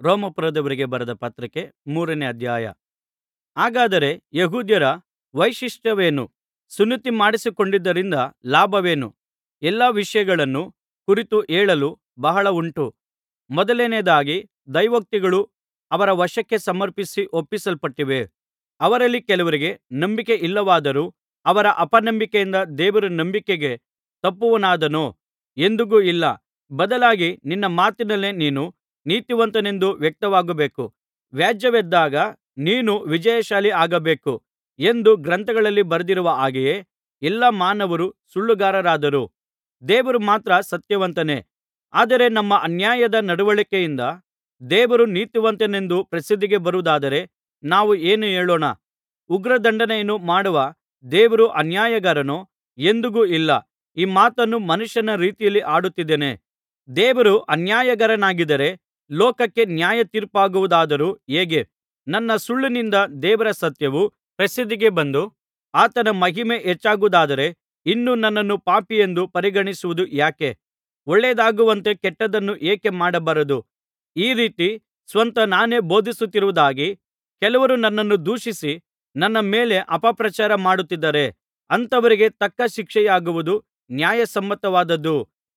ರೋಮಾಪುರದವರಿಗೆ ಬರೆದ ಪತ್ರಿಕೆ ಮೂರನೇ ಅಧ್ಯಾಯ ಹಾಗಾದರೆ ಯೆಹೂದ್ಯರ ವೈಶಿಷ್ಟ್ಯವೇನು ಸುನ್ನತಿ ಮಾಡಿಸಿಕೊಂಡದ್ದರಿಂದ ಲಾಭವೇನು ಎಲ್ಲಾ ವಿಷಯಗಳನ್ನು ಕುರಿತು ಹೇಳಲು ಬಹಳ ಉಂಟು ಮೊದಲನೆಯದಾಗಿ ದೈವೋಕ್ತಿಗಳು ಅವರ ವಶಕ್ಕೆ ಸಮರ್ಪಿಸಿ ಒಪ್ಪಿಸಲ್ಪಟ್ಟಿವೆ ಅವರಲ್ಲಿ ಕೆಲವರಿಗೆ ನಂಬಿಕೆ ಇಲ್ಲವಾದರೂ ಅವರ ಅಪನಂಬಿಕೆಯಿಂದ ದೇವರು ನಂಬಿಕೆಗೆ ತಪ್ಪುವವನಾದನೋ ಎಂದಿಗೂ ಇಲ್ಲ ಬದಲಾಗಿ ನಿನ್ನ ಮಾತಿನಲ್ಲೇ ನೀನು ನೀತಿವಂತನೆಂದು ವ್ಯಕ್ತವಾಗಬೇಕು ವ್ಯಾಜ್ಯವೆದ್ದಾಗ ನೀನು ವಿಜಯಶಾಲಿ ಆಗಬೇಕು ಎಂದು ಗ್ರಂಥಗಳಲ್ಲಿ ಬರೆದಿರುವ ಹಾಗೆಯೇ ಎಲ್ಲಾ ಮಾನವರು ಸುಳ್ಳುಗಾರರಾದರು ದೇವರು ಮಾತ್ರ ಸತ್ಯವಂತನೇ ಆದರೆ ನಮ್ಮ ಅನ್ಯಾಯದ ನಡವಳಿಕೆಯಿಂದ ದೇವರು ನೀತಿವಂತನೆಂದು ಪ್ರಸಿದ್ಧಿಗೆ ಬರುವುದಾದರೆ ನಾವು ಏನು ಹೇಳೋಣ ಉಗ್ರದಂಡನೆಯನ್ನು ಮಾಡುವ ದೇವರು ಅನ್ಯಾಯಗಾರನೋ ಎಂದಿಗೂ ಇಲ್ಲ ಈ ಮಾತನ್ನು ಮನುಷ್ಯನ ರೀತಿಯಲ್ಲಿ ಆಡುತ್ತಿದ್ದೇನೆ ದೇವರು ಅನ್ಯಾಯಗಾರನಾಗಿದ್ದರೆ ಲೋಕಕ್ಕೆ ನ್ಯಾಯತೀರ್ಪಾಗುವುದಾದರೂ ಹೇಗೆ ನನ್ನ ಸುಳ್ಳಿನಿಂದ ದೇವರ ಸತ್ಯವು ಪ್ರಸಿದ್ಧಿಗೆ ಬಂದು ಆತನ ಮಹಿಮೆ ಹೆಚ್ಚಾಗುವುದಾದರೆ ಇನ್ನು ನನ್ನನ್ನು ಪಾಪಿಯೆಂದು ಪರಿಗಣಿಸುವುದು ಯಾಕೆ ಒಳ್ಳೆಯದಾಗುವಂತೆ ಕೆಟ್ಟದ್ದನ್ನು ಏಕೆ ಮಾಡಬಾರದು ಈ ರೀತಿ ಸ್ವತಃ ನಾನೇ ಬೋಧಿಸುತ್ತಿರುವುದಾಗಿ ಕೆಲವರು ನನ್ನನ್ನು ದೂಷಿಸಿ ನನ್ನ ಮೇಲೆ ಅಪಪ್ರಚಾರ ಮಾಡುತ್ತಿದ್ದಾರೆ ಅಂಥವರಿಗೆ ತಕ್ಕ ಶಿಕ್ಷೆಯಾಗುವುದು ನ್ಯಾಯಸಮ್ಮತವಾದದ್ದು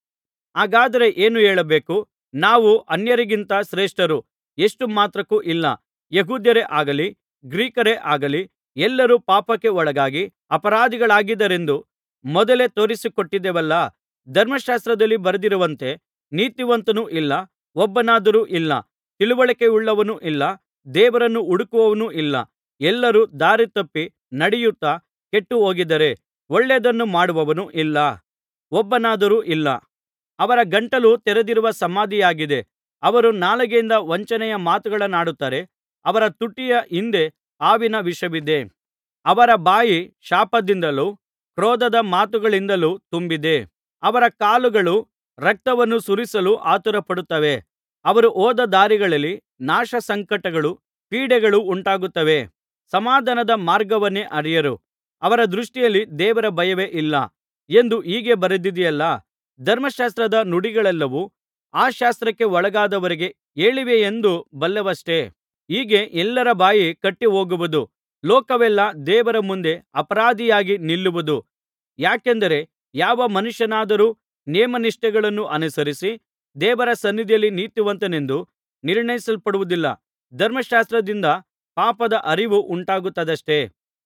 ಹಾಗಾದರೆ ಏನು ಹೇಳಬೇಕು ನಾವು ಅನ್ಯರಿಗಿಂತ ಶ್ರೇಷ್ಠರು ಎಷ್ಟು ಮಾತ್ರಕ್ಕೂ ಇಲ್ಲ ಯೆಹೂದ್ಯರೇ ಆಗಲಿ ಗ್ರೀಕರೇ ಆಗಲಿ ಎಲ್ಲರೂ ಪಾಪಕ್ಕೆ ಒಳಗಾಗಿ ಅಪರಾಧಿಗಳಾಗಿದ್ದಾರೆಂದು ಮೊದಲೇ ತೋರಿಸಿಕೊಟ್ಟಿದ್ದೇವಲ್ಲಾ ಧರ್ಮಶಾಸ್ತ್ರದಲ್ಲಿ ಬರೆದಿರುವಂತೆ ನೀತಿವಂತನೂ ಇಲ್ಲ ಒಬ್ಬನಾದರೂ ಇಲ್ಲ ತಿಳಿವಳಿಕೆಯುಳ್ಳವನೂ ಇಲ್ಲ ದೇವರನ್ನು ಹುಡುಕುವವನೂ ಇಲ್ಲ ಎಲ್ಲರೂ ದಾರಿತಪ್ಪಿ ನಡೆಯುತ್ತಾ ಕೆಟ್ಟುಹೋಗಿದ್ದಾರೆ ಒಳ್ಳೆಯದನ್ನು ಮಾಡುವವನು ಇಲ್ಲ ಒಬ್ಬನಾದರೂ ಇಲ್ಲ ಅವರ ಗಂಟಲು ತೆರೆದಿರುವ ಸಮಾಧಿಯಾಗಿದೆ ಅವರು ನಾಲಿಗೆಯಿಂದ ವಂಚನೆಯ ಮಾತುಗಳನ್ನಾಡುತ್ತಾರೆ ಅವರ ತುಟಿಯ ಹಿಂದೆ ಹಾವಿನ ವಿಷವಿದೆ ಅವರ ಬಾಯಿ ಶಾಪದಿಂದಲೂ ಕ್ರೋಧದ ಮಾತುಗಳಿಂದಲೂ ತುಂಬಿದೆ ಅವರ ಕಾಲುಗಳು ರಕ್ತವನ್ನು ಸುರಿಸಲು ಆತುರಪಡುತ್ತವೆ ಅವರು ಹೋದ ದಾರಿಗಳಲ್ಲಿ ನಾಶಸಂಕಟಗಳೂ ಪೀಡೆಗಳೂ ಉಂಟಾಗುತ್ತವೆ ಸಮಾಧಾನದ ಮಾರ್ಗವನ್ನೇ ಅರಿಯರು ಅವರ ದೃಷ್ಟಿಯಲ್ಲಿ ದೇವರ ಭಯವೇ ಇಲ್ಲ ಎಂದು ಹೀಗೆ ಬರೆದಿದೆಯಲ್ಲಾ ಧರ್ಮಶಾಸ್ತ್ರದ ನುಡಿಗಳೆಲ್ಲವೂ ಆ ಶಾಸ್ತ್ರಕ್ಕೆ ಒಳಗಾದವರಿಗೆ ಹೇಳಿವೆಯೆಂದು ಬಲ್ಲೆವಷ್ಟೆ ಹೀಗೆ ಎಲ್ಲರ ಬಾಯಿ ಕಟ್ಟಿಹೋಗುವುದು ಲೋಕವೆಲ್ಲಾ ದೇವರ ಮುಂದೆ ಅಪರಾಧಿಯಾಗಿ ನಿಲ್ಲುವುದು ಯಾಕೆಂದರೆ ಯಾವ ಮನುಷ್ಯನಾದರೂ ನೇಮನಿಷ್ಠೆಗಳನ್ನು ಅನುಸರಿಸಿ ದೇವರ ಸನ್ನಿಧಿಯಲ್ಲಿ ನೀತಿವಂತನೆಂದು ನಿರ್ಣಯಿಸಲ್ಪಡುವುದಿಲ್ಲ ಧರ್ಮಶಾಸ್ತ್ರದಿಂದ ಪಾಪದ ಅರಿವು ಉಂಟಾಗುತ್ತದಷ್ಟೆ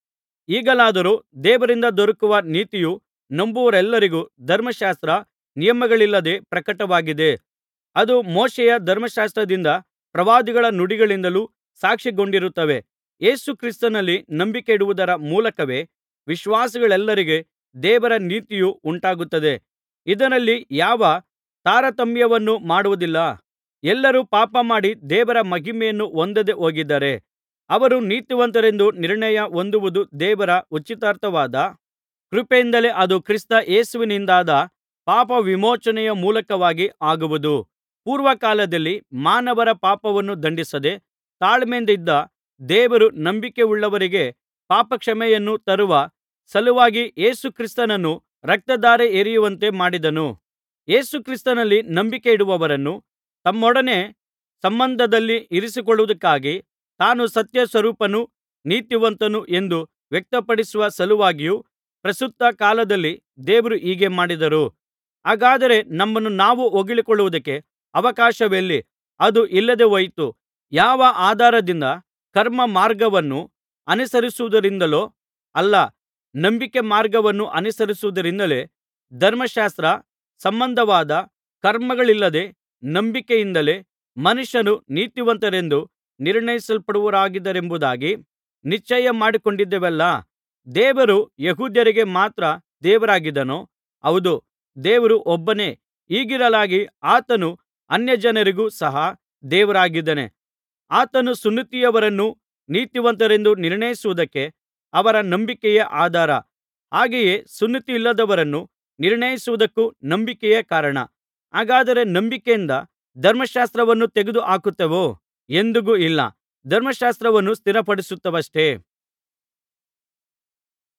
ಈಗಲಾದರೋ ದೇವರಿಂದ ದೊರಕುವ ನೀತಿಯು ನಂಬುವವರೆಲ್ಲರಿಗೂ ಧರ್ಮಶಾಸ್ತ್ರ ನಿಯಮಗಳಿಲ್ಲದೆ ಪ್ರಕಟವಾಗಿದೆ ಅದು ಮೋಶೆಯ ಧರ್ಮಶಾಸ್ತ್ರದಿಂದ ಪ್ರವಾದಿಗಳ ನುಡಿಗಳಿಂದಲೂ ಸಾಕ್ಷಿಗೊಂಡಿರುತ್ತವೆ ಯೇಸು ಕ್ರಿಸ್ತನಲ್ಲಿ ನಂಬಿಕೆಯಿಡುವುದರ ಮೂಲಕವೇ ವಿಶ್ವಾಸಿಗಳೆಲ್ಲರಿಗೆ ದೇವರ ನೀತಿಯು ಉಂಟಾಗುತ್ತದೆ ಇದರಲ್ಲಿ ಯಾವ ತಾರತಮ್ಯವನ್ನೂ ಮಾಡುವುದಿಲ್ಲ ಎಲ್ಲರೂ ಪಾಪಮಾಡಿ ದೇವರ ಮಹಿಮೆಯನ್ನು ಹೊಂದದೆ ಹೋಗಿದ್ದಾರೆ ಅವರು ನೀತಿವಂತರೆಂದು ನಿರ್ಣಯ ಹೊಂದುವುದು ದೇವರ ಉಚಿತಾರ್ಥವಾದ ಕೃಪೆಯಿಂದಲೇ ಅದು ಕ್ರಿಸ್ತ ಯೇಸುವಿನಿಂದಾದ ಪಾಪ ವಿಮೋಚನೆಯ ಮೂಲಕವಾಗಿ ಆಗುವುದು ಪೂರ್ವಕಾಲದಲ್ಲಿ ಮಾನವರ ಪಾಪವನ್ನು ದಂಡಿಸದೆ ತಾಳ್ಮೆಯಿಂದಿದ್ದ ದೇವರು ನಂಬಿಕೆಯುಳ್ಳವರಿಗೆ ಪಾಪಕ್ಷಮೆಯನ್ನು ತರುವ ಸಲುವಾಗಿ ಯೇಸು ಕ್ರಿಸ್ತನನ್ನು ರಕ್ತಧಾರೆ ಎರೆಯುವಂತೆ ಮಾಡಿದನು ಯೇಸು ಕ್ರಿಸ್ತನಲ್ಲಿ ನಂಬಿಕೆಯಿಡುವವರನ್ನು ತಮ್ಮೊಡನೆ ಸಂಬಂಧದಲ್ಲಿ ಇರಿಸಿಕೊಳ್ಳುವುದಕ್ಕಾಗಿ ತಾನು ಸತ್ಯಸ್ವರೂಪನೂ ನೀತಿವಂತನೂ ಎಂದು ವ್ಯಕ್ತಪಡಿಸುವ ಸಲುವಾಗಿಯೂ ಪ್ರಸ್ತುತ ಕಾಲದಲ್ಲಿ ದೇವರು ಹೀಗೆ ಮಾಡಿದರು ಹಾಗಾದರೆ ನಮ್ಮನ್ನು ನಾವು ಹೊಗಳಿಕೊಳ್ಳುವುದಕ್ಕೆ ಅವಕಾಶವೆಲ್ಲಿ ಅದು ಇಲ್ಲದೆ ಹೋಯಿತು ಯಾವ ಆಧಾರದಿಂದ ಕರ್ಮ ಮಾರ್ಗವನ್ನು ಅನುಸರಿಸುವುದರಿಂದಲೋ ಅಲ್ಲ ನಂಬಿಕೆ ಮಾರ್ಗವನ್ನು ಅನುಸರಿಸುವುದರಿಂದಲೇ ಧರ್ಮಶಾಸ್ತ್ರ ಸಂಬಂಧವಾದ ಕರ್ಮಗಳಿಲ್ಲದೆ ನಂಬಿಕೆಯಿಂದಲೇ ಮನುಷ್ಯರು ನೀತಿವಂತರೆಂದು ನಿರ್ಣಯಿಸಲ್ಪಡುವವರಾಗಿದ್ದಾರೆಂಬುದಾಗಿ ನಿಶ್ಚಯ ಮಾಡಿಕೊಂಡಿದ್ದೇವಲ್ಲಾ ದೇವರು ಯೆಹೂದ್ಯರಿಗೆ ಮಾತ್ರ ದೇವರಾಗಿದ್ದಾನೋ ಹೌದು ದೇವರು ಒಬ್ಬನೇ ಹೀಗಿರಲಾಗಿ ಆತನು ಅನ್ಯಜನರಿಗೂ ಸಹ ದೇವರಾಗಿದ್ದಾನೆ ಆತನು ಸುನ್ನತಿಯವರನ್ನು ನೀತಿವಂತರೆಂದು ನಿರ್ಣಯಿಸುವುದಕ್ಕೆ ಅವರ ನಂಬಿಕೆಯೇ ಆಧಾರ ಹಾಗೆಯೇ ಸುನ್ನತಿಯಿಲ್ಲದವರನ್ನು ನಿರ್ಣಯಿಸುವುದಕ್ಕೂ ನಂಬಿಕೆಯೇ ಕಾರಣ ಹಾಗಾದರೆ ನಂಬಿಕೆಯಿಂದ ಧರ್ಮಶಾಸ್ತ್ರವನ್ನು ತೆಗೆದುಹಾಕುತ್ತೇವೋ ಎಂದಿಗೂ ಇಲ್ಲ ಧರ್ಮಶಾಸ್ತ್ರವನ್ನು ಸ್ಥಿರಪಡಿಸುತ್ತವಷ್ಟೇ